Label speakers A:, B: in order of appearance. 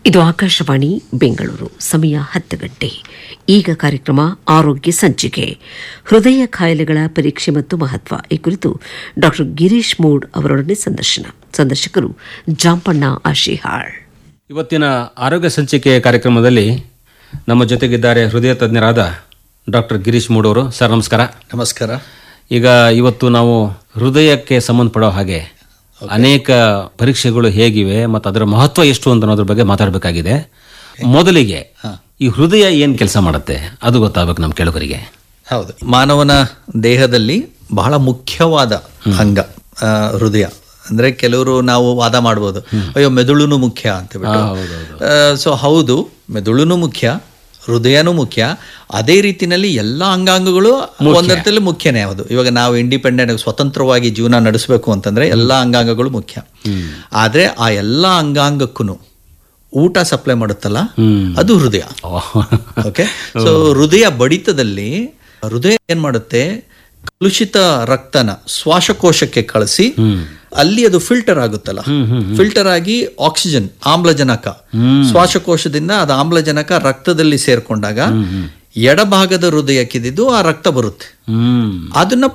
A: ಇದು ಆಕಾಶವಾಣಿ ಬೆಂಗಳೂರು ಸಮಯ ಹತ್ತು ಗಂಟೆ ಈಗ ಕಾರ್ಯಕ್ರಮ ಆರೋಗ್ಯ ಸಂಚಿಕೆ ಹೃದಯ ಕಾಯಿಲೆಗಳ ಪರೀಕ್ಷೆ ಮತ್ತು ಮಹತ್ವ ಈ ಕುರಿತು ಡಾ ಗಿರೀಶ್ ಮೂಡ್ ಅವರೊಡನೆ ಸಂದರ್ಶನ ಸಂದರ್ಶಕರು ಜಾಂಪಣ್ಣ ಆಶಿಹಾಳ್
B: ಇವತ್ತಿನ ಆರೋಗ್ಯ ಸಂಚಿಕೆ ಕಾರ್ಯಕ್ರಮದಲ್ಲಿ ನಮ್ಮ ಜೊತೆಗಿದ್ದಾರೆ ಹೃದಯ ತಜ್ಞರಾದ ಡಾಕ್ಟರ್ ಗಿರೀಶ್ ಮೂಡವರು ಸರ್ ನಮಸ್ಕಾರ
C: ನಮಸ್ಕಾರ
B: ಈಗ ಇವತ್ತು ನಾವು ಹೃದಯಕ್ಕೆ ಸಂಬಂಧಪಡೋ ಹಾಗೆ ಅನೇಕ ಪರೀಕ್ಷೆಗಳು ಹೇಗಿವೆ ಮತ್ತು ಅದರ ಮಹತ್ವ ಎಷ್ಟು ಅಂತ ಅನ್ನೋದ್ರ ಬಗ್ಗೆ ಮಾತಾಡಬೇಕಾಗಿದೆ ಮೊದಲಿಗೆ ಈ ಹೃದಯ ಏನು ಕೆಲಸ ಮಾಡುತ್ತೆ ಅದು ಗೊತ್ತಾಗಬೇಕು ನಮ್ಮ ಕೆಳಗರಿಗೆ
C: ಹೌದು ಮಾನವನ ದೇಹದಲ್ಲಿ ಬಹಳ ಮುಖ್ಯವಾದ ಅಂಗ ಆ, ಹೃದಯ ಅಂದ್ರೆ ಕೆಲವರು ನಾವು ವಾದ ಮಾಡ್ಬೋದು ಅಯ್ಯೋ ಮೆದುಳುನು ಮುಖ್ಯ ಅಂತ ಬಿಟ್ಟು ಸೊ ಹೌದು ಮೆದುಳುನು ಮುಖ್ಯ ಹೃದಯನೂ ಮುಖ್ಯ ಅದೇ ರೀತಿನಲ್ಲಿ ಎಲ್ಲ ಅಂಗಾಂಗಗಳು ಒಂದರ್ಥದಲ್ಲಿ ಮುಖ್ಯನೇ ಹೌದು ಇವಾಗ ನಾವು ಇಂಡಿಪೆಂಡೆಂಟ್ ಸ್ವತಂತ್ರವಾಗಿ ಜೀವನ ನಡೆಸಬೇಕು ಅಂತಂದ್ರೆ ಎಲ್ಲ ಅಂಗಾಂಗಗಳು ಮುಖ್ಯ ಆದ್ರೆ ಆ ಎಲ್ಲ ಅಂಗಾಂಗಕ್ಕೂ ಊಟ ಸಪ್ಲೈ ಮಾಡುತ್ತಲ್ಲ ಅದು ಹೃದಯ ಓಕೆ ಸೊ ಹೃದಯ ಬಡಿತದಲ್ಲಿ ಹೃದಯ ಏನ್ ಮಾಡುತ್ತೆ ಕಲುಷಿತ ರಕ್ತನ ಶ್ವಾಸಕೋಶಕ್ಕೆ ಕಳಿಸಿ ಅಲ್ಲಿ ಅದು ಫಿಲ್ಟರ್ ಆಗುತ್ತಲ್ಲ ಫಿಲ್ಟರ್ ಆಗಿ ಆಕ್ಸಿಜನ್ ಆಮ್ಲಜನಕ ಶ್ವಾಸಕೋಶದಿಂದ ಅದು ಆಮ್ಲಜನಕ ರಕ್ತದಲ್ಲಿ ಸೇರ್ಕೊಂಡಾಗ ಎಡಭಾಗದ ಹೃದಯಕ್ಕಿದ್ದು ಆ ರಕ್ತ ಬರುತ್ತೆ
B: ಹ್ಮ್
C: ಅದನ್ನ